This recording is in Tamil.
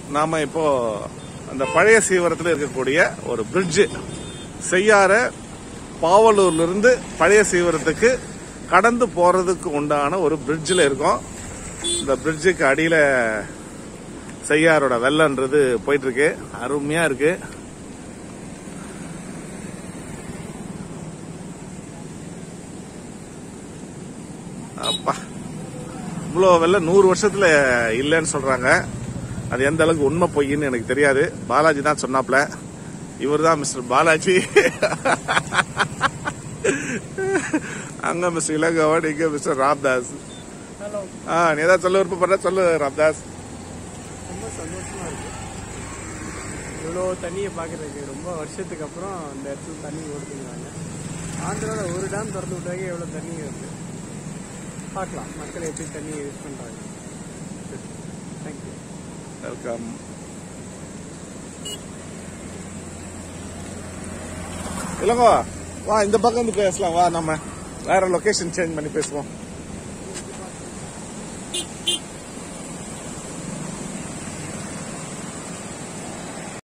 நாம இப்போ அந்த பழைய சீவரத்தில் இருக்கக்கூடிய ஒரு பிரிட்ஜ் செய்யார பாவலூர்ல இருந்து பழைய சீவரத்துக்கு கடந்து போறதுக்கு உண்டான ஒரு பிரிட்ஜில் இருக்கோம் இந்த பிரிட்ஜுக்கு அடியில செய்யாரோட வெள்ளன்றது போயிட்டு இருக்கு அருமையா இருக்கு அப்பா இவ்வளோ வெள்ளம் நூறு வருஷத்துல இல்லைன்னு சொல்றாங்க அது எந்த அளவுக்கு உண்மை பொய்ன்னு எனக்கு தெரியாது பாலாஜி தான் சொன்னாப்ல இவர் தான் மிஸ்டர் பாலாஜி அங்க மிஸ்டர் இளங்கவன் இங்க மிஸ்டர் ராம்தாஸ் ஹலோ ஆ நீ ஏதாவது சொல்ல விருப்பப்படுற சொல்லு ராம்தாஸ் ரொம்ப சந்தோஷமா இருக்கு இவ்வளோ தண்ணியை பார்க்கறதுக்கு ரொம்ப வருஷத்துக்கு அப்புறம் அந்த இடத்துல தண்ணி ஓடுதுங்கிறாங்க ஆந்திராவில் ஒரு டேம் திறந்து விட்டாங்க எவ்வளோ தண்ணி வருது பார்க்கலாம் மக்கள் எப்படி தண்ணியை யூஸ் பண்ணுறாங்க தேங்க்யூ வெல்கம் இளங்கோ வா இந்த பக்கம் வந்து பேசலாம் வா நம்ம வேற லொகேஷன் சேஞ்ச் பண்ணி பேசுவோம்